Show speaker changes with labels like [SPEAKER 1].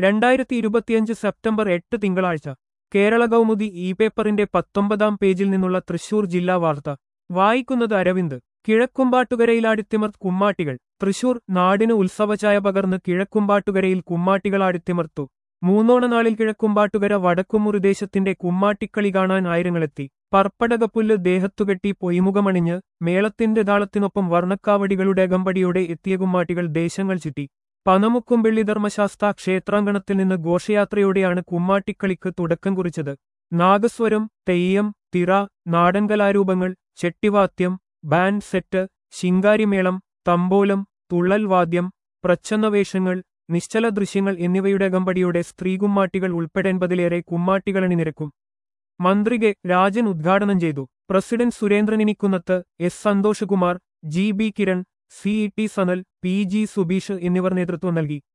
[SPEAKER 1] രണ്ടായിരത്തി ഇരുപത്തിയഞ്ച് സെപ്റ്റംബർ എട്ട് തിങ്കളാഴ്ച കേരള കൗമുദി ഇ പേപ്പറിന്റെ പത്തൊമ്പതാം പേജിൽ നിന്നുള്ള തൃശൂർ ജില്ലാ വാർത്ത വായിക്കുന്നത് അരവിന്ദ് കിഴക്കുംപാട്ടുകരയിലാടിത്തിമർത്ത് കുമ്മാട്ടികൾ തൃശൂർ നാടിന് ഉത്സവചായ പകർന്ന് കിഴക്കുംപാട്ടുകരയിൽ കുമ്മാട്ടികളാടിത്തിമർത്തു മൂന്നോണനാളിൽ കിഴക്കുംപാട്ടുകര വടക്കുമുറിദേശത്തിന്റെ കുമ്മാട്ടിക്കളി കാണാൻ ആയിരങ്ങളെത്തി പർപ്പടകപ്പുല്ല് ദേഹത്തുകെട്ടി പൊയ്മുഖമണിഞ്ഞ് മേളത്തിന്റെ താളത്തിനൊപ്പം വർണ്ണക്കാവടികളുടെ അകമ്പടിയോടെ എത്തിയ കുമ്മാട്ടികൾ ദേശങ്ങൾ ചുറ്റി പനമുക്കുംപള്ളി ധർമ്മശാസ്ത്ര ക്ഷേത്രാങ്കണത്തിൽ നിന്ന് ഘോഷയാത്രയോടെയാണ് കുമ്മാട്ടിക്കളിക്ക് തുടക്കം കുറിച്ചത് നാഗസ്വരം തെയ്യം തിറ നാടൻ കലാരൂപങ്ങൾ ചെട്ടിവാദ്യം ബാൻഡ് സെറ്റ് ശിങ്കാരിമേളം തമ്പോലം തുള്ളൽ വാദ്യം പ്രച്ഛന്നവേഷങ്ങൾ നിശ്ചല ദൃശ്യങ്ങൾ എന്നിവയുടെ അകമ്പടിയോടെ സ്ത്രീകുമ്മാട്ടികൾ ഉൾപ്പെടെ എൺപതിലേറെ കുമ്മാട്ടികളണിനിരക്കും മന്ത്രി കെ രാജൻ ഉദ്ഘാടനം ചെയ്തു പ്രസിഡന്റ് സുരേന്ദ്രനിനിക്കുന്നത്ത് S Santhoshkumar G B Kiran C E T Sanal P G Subeesh എന്നിവർ നേതൃത്വം നൽകി